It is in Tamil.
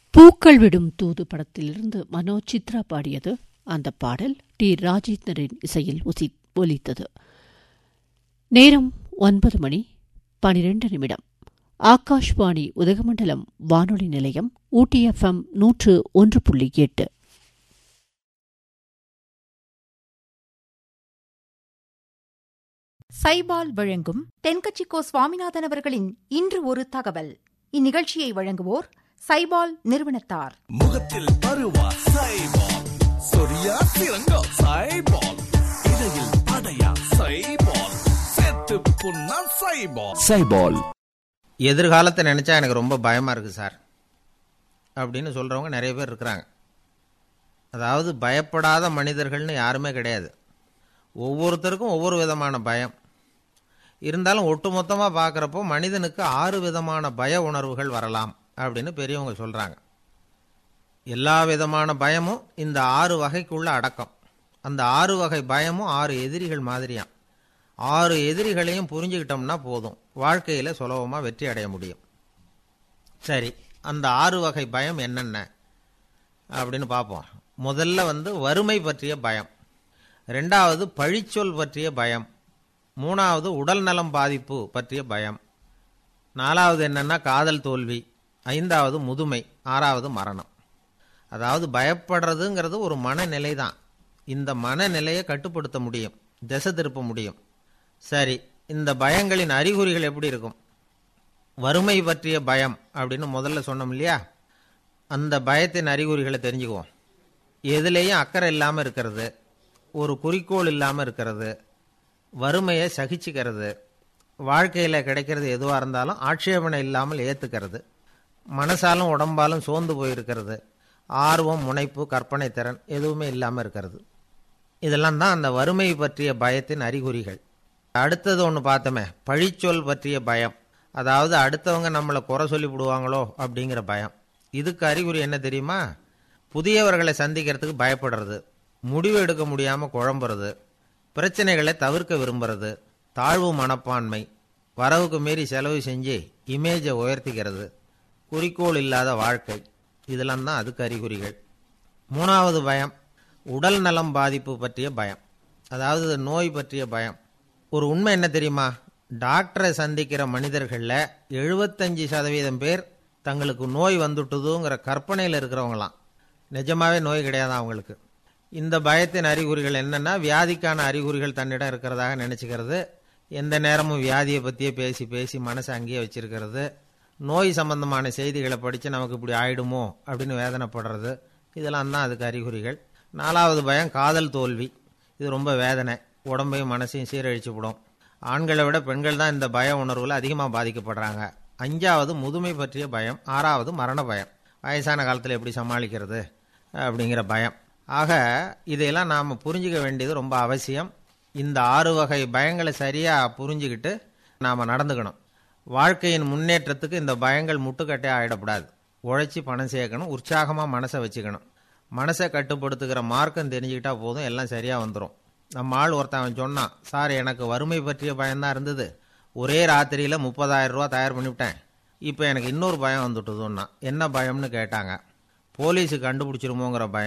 பூக்கள் விடும் தூது படத்திலிருந்து மனோ சித்ரா பாடியது அந்த பாடல் டி ராஜேந்திரன் இசையில் ஒசி ஒலித்தது நேரம் ஒன்பது மணி பனிரெண்டு நிமிடம் ஆகாஷ்வாணி உதகமண்டலம் வானொலி நிலையம் ஊட்டி எஃப்எம் நூற்று ஒன்று புள்ளி எட்டு சைபால் வழங்கும் தென்கட்சிக்கோ சுவாமிநாதன் அவர்களின் இன்று ஒரு தகவல் இந்நிகழ்ச்சியை வழங்குவோர் சைபால் நிறுவனத்தார் முகத்தில் பருவா சைபால் சொரியா சிறங்கோ சைபால் இடையில் படையா சைபால் செத்து புண்ணா சைபால் சைபால் எதிர்காலத்தை நினச்சா எனக்கு ரொம்ப பயமாக இருக்குது சார் அப்படின்னு சொல்கிறவங்க நிறைய பேர் இருக்கிறாங்க அதாவது பயப்படாத மனிதர்கள்னு யாருமே கிடையாது ஒவ்வொருத்தருக்கும் ஒவ்வொரு விதமான பயம் இருந்தாலும் ஒட்டுமொத்தமாக பார்க்குறப்போ மனிதனுக்கு ஆறு விதமான பய உணர்வுகள் வரலாம் அப்படின்னு பெரியவங்க சொல்கிறாங்க எல்லா விதமான பயமும் இந்த ஆறு வகைக்குள்ள அடக்கம் அந்த ஆறு வகை பயமும் ஆறு எதிரிகள் மாதிரியாம் ஆறு எதிரிகளையும் புரிஞ்சுக்கிட்டோம்னா போதும் வாழ்க்கையில் சுலபமாக வெற்றி அடைய முடியும் சரி அந்த ஆறு வகை பயம் என்னென்ன அப்படின்னு பார்ப்போம் முதல்ல வந்து வறுமை பற்றிய பயம் ரெண்டாவது பழிச்சொல் பற்றிய பயம் மூணாவது உடல் நலம் பாதிப்பு பற்றிய பயம் நாலாவது என்னென்னா காதல் தோல்வி ஐந்தாவது முதுமை ஆறாவது மரணம் அதாவது பயப்படுறதுங்கிறது ஒரு மனநிலை தான் இந்த மனநிலையை கட்டுப்படுத்த முடியும் திசை திருப்ப முடியும் சரி இந்த பயங்களின் அறிகுறிகள் எப்படி இருக்கும் வறுமை பற்றிய பயம் அப்படின்னு முதல்ல சொன்னோம் இல்லையா அந்த பயத்தின் அறிகுறிகளை தெரிஞ்சுக்குவோம் எதுலேயும் அக்கறை இல்லாமல் இருக்கிறது ஒரு குறிக்கோள் இல்லாமல் இருக்கிறது வறுமையை சகிச்சுக்கிறது வாழ்க்கையில் கிடைக்கிறது எதுவாக இருந்தாலும் ஆட்சேபனை இல்லாமல் ஏற்றுக்கிறது மனசாலும் உடம்பாலும் சோர்ந்து போயிருக்கிறது ஆர்வம் முனைப்பு கற்பனை திறன் எதுவுமே இல்லாமல் இருக்கிறது இதெல்லாம் தான் அந்த வறுமை பற்றிய பயத்தின் அறிகுறிகள் அடுத்தது ஒன்று பார்த்தோமே பழிச்சொல் பற்றிய பயம் அதாவது அடுத்தவங்க நம்மளை குறை சொல்லி விடுவாங்களோ அப்படிங்கிற பயம் இதுக்கு அறிகுறி என்ன தெரியுமா புதியவர்களை சந்திக்கிறதுக்கு பயப்படுறது முடிவு எடுக்க முடியாமல் குழம்புறது பிரச்சனைகளை தவிர்க்க விரும்புறது தாழ்வு மனப்பான்மை வரவுக்கு மீறி செலவு செஞ்சு இமேஜை உயர்த்திக்கிறது குறிக்கோள் இல்லாத வாழ்க்கை இதெல்லாம் தான் அதுக்கு அறிகுறிகள் மூணாவது பயம் உடல் நலம் பாதிப்பு பற்றிய பயம் அதாவது நோய் பற்றிய பயம் ஒரு உண்மை என்ன தெரியுமா டாக்டரை சந்திக்கிற மனிதர்களில் எழுபத்தஞ்சி சதவீதம் பேர் தங்களுக்கு நோய் வந்துட்டுதுங்கிற கற்பனையில் இருக்கிறவங்களாம் நிஜமாவே நோய் கிடையாது அவங்களுக்கு இந்த பயத்தின் அறிகுறிகள் என்னென்னா வியாதிக்கான அறிகுறிகள் தன்னிடம் இருக்கிறதாக நினச்சிக்கிறது எந்த நேரமும் வியாதியை பற்றியே பேசி பேசி மனசை அங்கேயே வச்சிருக்கிறது நோய் சம்பந்தமான செய்திகளை படித்து நமக்கு இப்படி ஆயிடுமோ அப்படின்னு வேதனைப்படுறது இதெல்லாம் தான் அதுக்கு அறிகுறிகள் நாலாவது பயம் காதல் தோல்வி இது ரொம்ப வேதனை உடம்பையும் மனசையும் சீரழிச்சு விடும் ஆண்களை விட பெண்கள் தான் இந்த பய உணர்வில் அதிகமாக பாதிக்கப்படுறாங்க அஞ்சாவது முதுமை பற்றிய பயம் ஆறாவது மரண பயம் வயசான காலத்தில் எப்படி சமாளிக்கிறது அப்படிங்கிற பயம் ஆக இதையெல்லாம் நாம் புரிஞ்சிக்க வேண்டியது ரொம்ப அவசியம் இந்த ஆறு வகை பயங்களை சரியாக புரிஞ்சுக்கிட்டு நாம் நடந்துக்கணும் வாழ்க்கையின் முன்னேற்றத்துக்கு இந்த பயங்கள் முட்டுக்கட்டே ஆகிடக்கூடாது உழைச்சி பணம் சேர்க்கணும் உற்சாகமாக மனசை வச்சுக்கணும் மனசை கட்டுப்படுத்துகிற மார்க்கம் தெரிஞ்சுக்கிட்டா போதும் எல்லாம் சரியாக வந்துடும் நம்ம ஆள் ஒருத்தன் சொன்னான் சார் எனக்கு வறுமை பற்றிய பயம்தான் இருந்தது ஒரே ராத்திரியில் முப்பதாயிரம் ரூபா தயார் பண்ணிவிட்டேன் இப்போ எனக்கு இன்னொரு பயம் வந்துட்டுதுன்னா என்ன பயம்னு கேட்டாங்க போலீஸு கண்டுபிடிச்சிருமோங்கிற பயம்